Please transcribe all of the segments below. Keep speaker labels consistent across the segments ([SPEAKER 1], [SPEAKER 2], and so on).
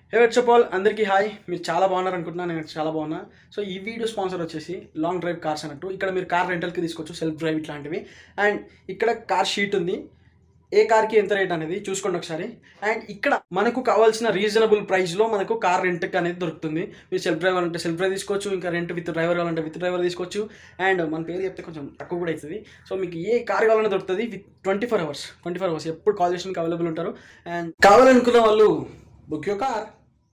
[SPEAKER 1] హే వెట్సపాల్ అందరికీ హాయ్ మీరు చాలా బాగున్నారు అనుకుంటున్నాను నేను చాలా బాగున్నా సో ఈ వీడియో స్పాన్సర్ వచ్చేసి లాంగ్ డ్రైవ్ కార్స్ అన్నట్టు ఇక్కడ మీరు కార్ రెంటల్కి తీసుకోవచ్చు సెల్ఫ్ డ్రైవ్ ఇట్లాంటివి అండ్ ఇక్కడ కార్ షీట్ ఉంది ఏ కార్కి ఎంత రేట్ అనేది చూసుకోండి ఒకసారి అండ్ ఇక్కడ మనకు కావాల్సిన రీజనబుల్ ప్రైస్లో మనకు కార్ రెంట్కి అనేది దొరుకుతుంది మీరు సెల్ఫ్ డ్రైవర్ అంటే సెల్ఫ్ డ్రైవ్ తీసుకోవచ్చు ఇంకా రెంట్ విత్ డ్రైవర్ కావాలంటే విత్ డ్రైవర్ తీసుకోవచ్చు అండ్ మన పేరు చెప్తే కొంచెం తక్కువ కూడా అవుతుంది సో మీకు ఏ కార్ కావాలన్నా దొరుకుతుంది with twenty four hours twenty four hours ఎప్పుడు కాల్ చేసిన అవైలబుల్ ఉంటారు అండ్ కావాలనుకున్న వాళ్ళు బుక్ యో కార్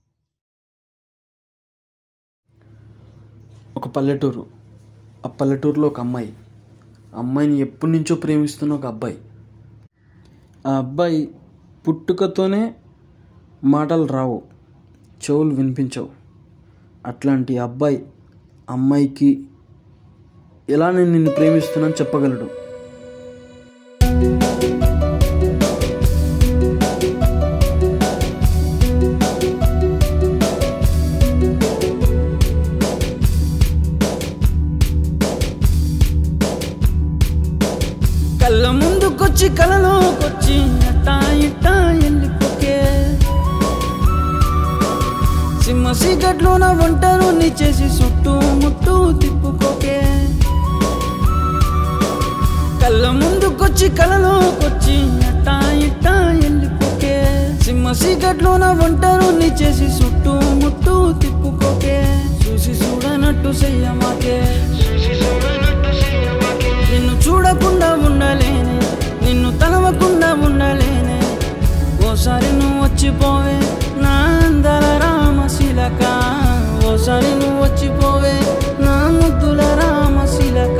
[SPEAKER 1] ఒక పల్లెటూరు ఆ పల్లెటూరులో ఒక అమ్మాయి ఆ అమ్మాయిని ఎప్పటి నుంచో ప్రేమిస్తున్న ఒక అబ్బాయి ఆ అబ్బాయి పుట్టుకతోనే మాటలు రావు చెవులు వినిపించవు అట్లాంటి అబ్బాయి అమ్మాయికి ఎలా నేను నిన్ను ప్రేమిస్తున్నాను చెప్పగలడు
[SPEAKER 2] కళ్ళ ముందుకొచ్చి కలలోకొచ్చి అట్టా ఇట్టా వెళ్ళిపోకే సింహ సీకట్లోన ఒంటరు నీ చేసి చుట్టూ ముట్టూ తిప్పుకోకే కళ్ళ ముందుకొచ్చి కలలోకొచ్చి అట్టా ఇట్టా వెళ్ళిపోకే సింహ సీకట్లోన ఒంటరు నీ చేసి చుట్టూ ముట్టూ తిప్పుకోకే చూసి చూడనట్టు చెయ్యమాకే నిన్ను చూడకుండా ఉండలేనే నిన్ను తలవకుండా ఉండలేనే ఓసారి నువ్వు వచ్చిపోవే నా అందల రామశిలక ఓసారి నువ్వు వచ్చిపోవే నా ముద్దుల రామశిలక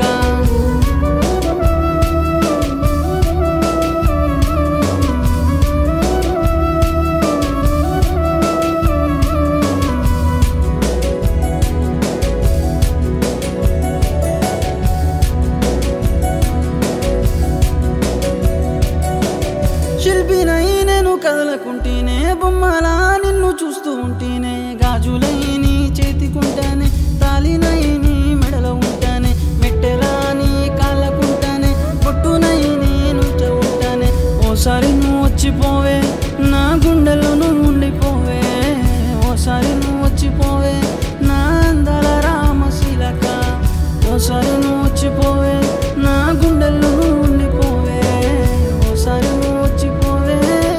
[SPEAKER 2] శిల్పినై నేను కదలకుంటేనే బొమ్మలా నిన్ను చూస్తూ ఉంటేనే గాజులై నీ చేతికుంటానే తాలినై నీ మెడలో ఉంటానే మెట్టెలా నీ కాళ్ళకుంటానే పొట్టునై నేను ఉంటానే ఓసారి నువ్వు వచ్చిపోవే నా గుండెలో నువ్వు ఉండిపోవే ఓసారి నువ్వు వచ్చిపోవే నా అందాల రామశిలక ఓసారి నువ్వు వచ్చిపోవే నా గుండెల్లో నువ్వు ఉండిపోవే ఓసారి నువ్వు వచ్చిపోవే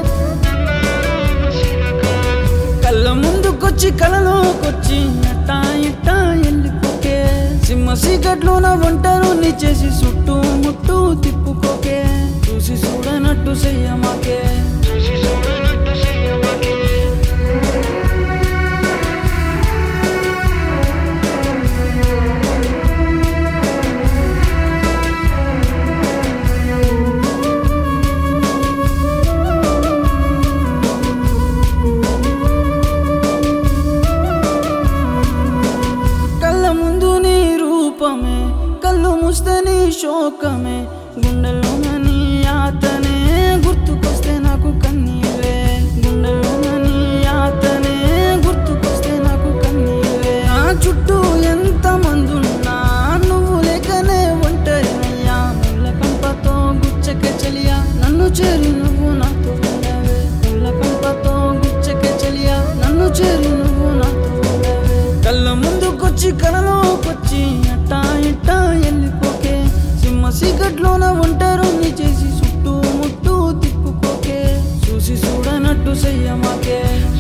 [SPEAKER 2] కళ్ళ ముందుకొచ్చి కలలోకొచ్చి అట్టా ఇట్టా వెళ్ళిపోకే సింహ సీకట్లోన ఒంటరు నీ చేసి చుట్టూ ముట్టూ తిప్పుకోకే చూసి చూడనట్టు చెయ్యమాకే కళ్ళ ముందు నీ రూపమే కళ్ళు ముస్తే నీ శోకమే గుండెల్లో నీ యాతనే గుర్తుకొస్తే నాకు కన్నీవే గుండెల్లో నీ యాతనే గుర్తుకొస్తే నాకు కన్నీవే ఆ చుట్టూ ఎంత మందున్నా నువ్వు లేకనే ఒంటరినయ్యా ముళ్ళ కంపతో గుచ్చకే చలియా నన్ను చేరి నువ్వు నాతో ఉండవే ముళ్ళ కంపతో గుచ్చకే చలియా నన్ను చేరి నువ్వు నాతో ఉండవే కళ్ళ ముందుకొచ్చి కలలోకొచ్చి అట్టా ఇట్టా వెళ్ళిపోకే సింహ సీకట్లోన ఉంటారు నీ చేసి చుట్టూ ముట్టూ తిప్పుకోకే చూసి చూడనట్టు చెయ్యమాకే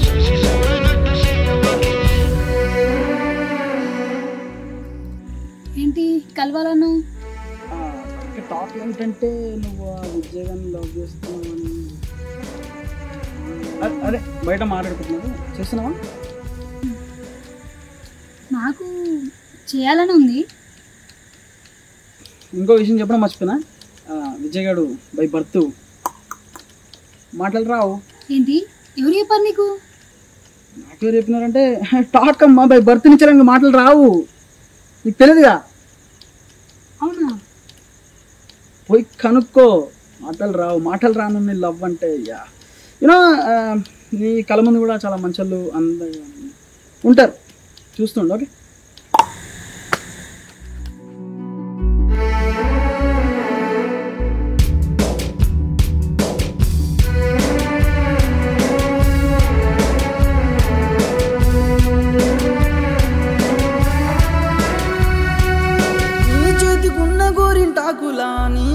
[SPEAKER 3] ఏంటి కలవాలను
[SPEAKER 1] టాక్ ఏంటంటే నువ్వు ఆ విజయగాన్ని లవ్ చేస్తున్నావని అ- అదే బయట మాట్లాడుకుంటున్నావు చేస్తున్నావా
[SPEAKER 3] నాకు చేయాలని ఉంది
[SPEAKER 1] ఇంకో విషయం చెప్పడం మర్చిపోయినా ఆ, విజయ్ గారు బై బర్త్ మాటలు రావు
[SPEAKER 3] ఏంటి ఎవరు చెప్పారు నీకు
[SPEAKER 1] నాకు ఎవరు చెప్పినారంటే టాక్ అమ్మా బై బర్త్ నుంచి నాకు మాటలు రావు నీకు తెలియదుగా
[SPEAKER 3] అవునా
[SPEAKER 1] పోయి కనుక్కో మాటలు రావు మాటలు రాను నీ లవ్ అంటే యా యూనో నీ కళ ముందు కూడా చాలా మంచోళ్ళు అందరూ ఉంటారు చూస్తుండు ఓకే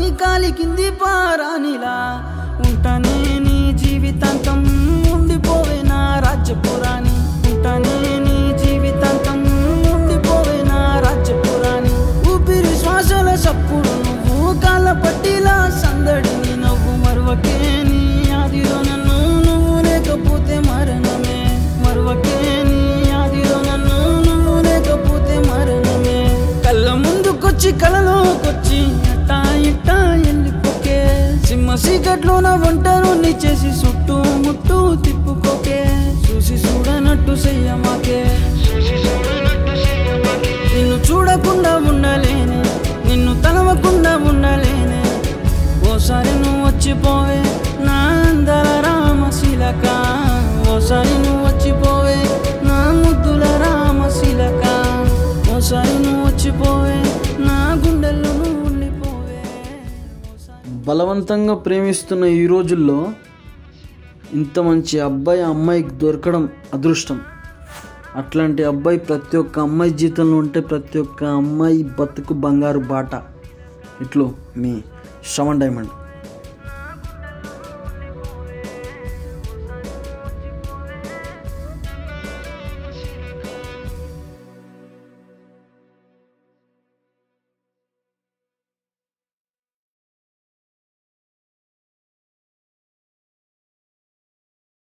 [SPEAKER 2] కాలి కింది పారానిలా ఉంటానే నీ జీవితాంతం ఉండిపోవే నా రాజ్యపురాణి ఉంటానే నీ జీవితాంతం ఉండిపోవే నా రాజ్యపురాణి ఊపిరి శ్వాసల సప్పుడు నువ్వు కాళ్ళ పట్టిలా సందడిని నవ్వు మరువకే నీ ఆదిలో నన్ను నువ్వు లేకపోతే మరణమే మరువకే నీ ఆదిలో నన్ను నువ్వు లేకపోతే మరణమే కళ్ళ ముందుకొచ్చి కలలోకొచ్చి అట్టా ఇట్టా వెళ్ళిపోకే సింహ సీకట్లోన ఒంటరు నీ చేసి చుట్టూ ముట్టు తిప్పుకోకే చూసి చూడనట్టు చెయ్యమాకే నిన్ను చూడకుండా ఉండలేనే నిన్ను తలవకుండా ఉండలేనే ఓసారి నువ్వు వచ్చిపోవే నా అందర రామశిలక ఓసారి నువ్వు వచ్చిపోవే నా ముద్దుల రామశిలక ఓసారి నువ్వు వచ్చిపోవే నా గుండెల్లో నువ్వు ఉండిపోవే బలవంతంగా ప్రేమిస్తున్న ఈ రోజుల్లో ఇంత మంచి అబ్బాయి అమ్మాయికి దొరకడం అదృష్టం అట్లాంటి అబ్బాయి ప్రతి ఒక్క అమ్మాయి జీవితంలో ఉంటే ప్రతి ఒక్క అమ్మాయి బతుకు బంగారు బాట ఇట్లు మీ శ్రవణ్ డైమండ్